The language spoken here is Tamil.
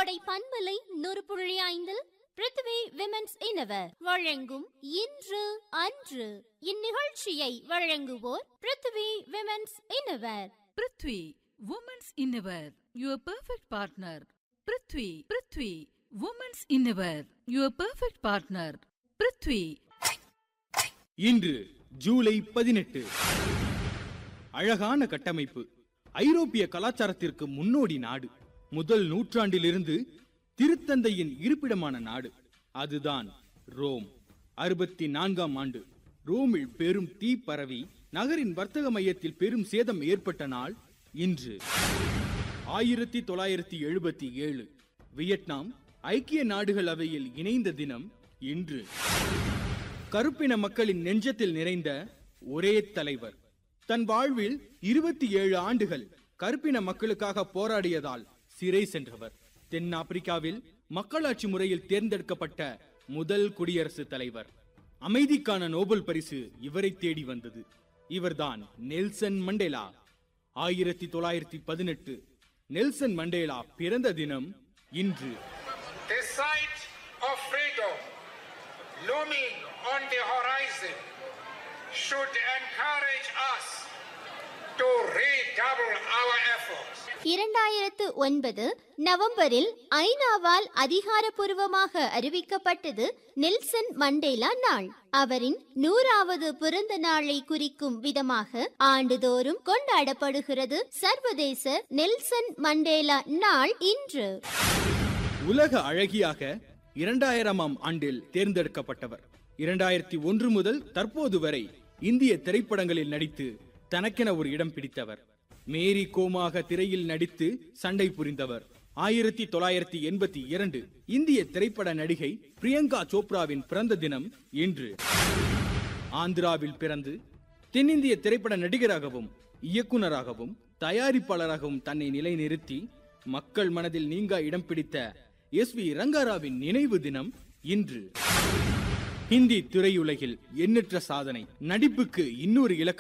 கோடை பண்பலை நூறு புள்ளி ஐந்தில் பிருத்வி விமென்ஸ் இனவர் வழங்கும் இன்று அன்று இந்நிகழ்ச்சியை வழங்குவோர் Prithvi women's innerwear Prithvi women's innerwear your perfect partner Prithvi Prithvi women's innerwear your perfect partner Prithvi இன்று ஜூலை பதினெட்டு அழகான கட்டமைப்பு ஐரோப்பிய கலாச்சாரத்திற்கு முன்னோடி நாடு முதல் நூற்றாண்டிலிருந்து திருத்தந்தையின் இருப்பிடமான நாடு அதுதான் ரோம் அறுபத்தி நான்காம் ஆண்டு ரோமில் பெரும் தீ பரவி நகரின் வர்த்தக மையத்தில் பெரும் சேதம் ஏற்பட்ட நாள் இன்று ஆயிரத்தி தொள்ளாயிரத்தி எழுபத்தி ஏழு வியட்நாம் ஐக்கிய நாடுகள் அவையில் இணைந்த தினம் இன்று கருப்பின மக்களின் நெஞ்சத்தில் நிறைந்த ஒரே தலைவர் தன் வாழ்வில் இருபத்தி ஏழு ஆண்டுகள் கருப்பின மக்களுக்காக போராடியதால் சிறை சென்றவர் தென்னாப்பிரிக்காவில் மக்களாட்சி முறையில் தேர்ந்தெடுக்கப்பட்ட முதல் குடியரசுத் தலைவர் அமைதிக்கான நோபல் பரிசு இவரை தேடி வந்தது இவர்தான் நெல்சன் மண்டேலா ஆயிரத்தி தொள்ளாயிரத்தி பதினெட்டு நெல்சன் மண்டேலா பிறந்த தினம் இன்று The sight of freedom looming on the horizon should encourage us to redouble our efforts. இரண்டாயிரத்து ஒன்பது நவம்பரில் ஐநாவால் அதிகாரப்பூர்வமாக அறிவிக்கப்பட்டது நெல்சன் மண்டேலா நாள் அவரின் நூறாவது பிறந்த நாளை குறிக்கும் விதமாக ஆண்டுதோறும் கொண்டாடப்படுகிறது சர்வதேச நெல்சன் மண்டேலா நாள் இன்று உலக அழகியாக இரண்டாயிரமாம் ஆண்டில் தேர்ந்தெடுக்கப்பட்டவர் இரண்டாயிரத்தி ஒன்று முதல் தற்போது வரை இந்திய திரைப்படங்களில் நடித்து தனக்கென ஒரு இடம் பிடித்தவர் மேரி கோமாக திரையில் நடித்து சண்டை புரிந்தவர் ஆயிரத்தி தொள்ளாயிரத்தி எண்பத்தி இரண்டு இந்திய திரைப்பட நடிகை பிரியங்கா சோப்ராவின் பிறந்த தினம் இன்று ஆந்திராவில் பிறந்து தென்னிந்திய திரைப்பட நடிகராகவும் இயக்குனராகவும் தயாரிப்பாளராகவும் தன்னை நிலைநிறுத்தி மக்கள் மனதில் நீங்கா இடம் பிடித்த எஸ் வி ரங்காராவின் நினைவு தினம் இன்று ஹிந்தி திரையுலகில் எண்ணற்ற சாதனை நடிப்புக்கு இன்னொரு இலக்கு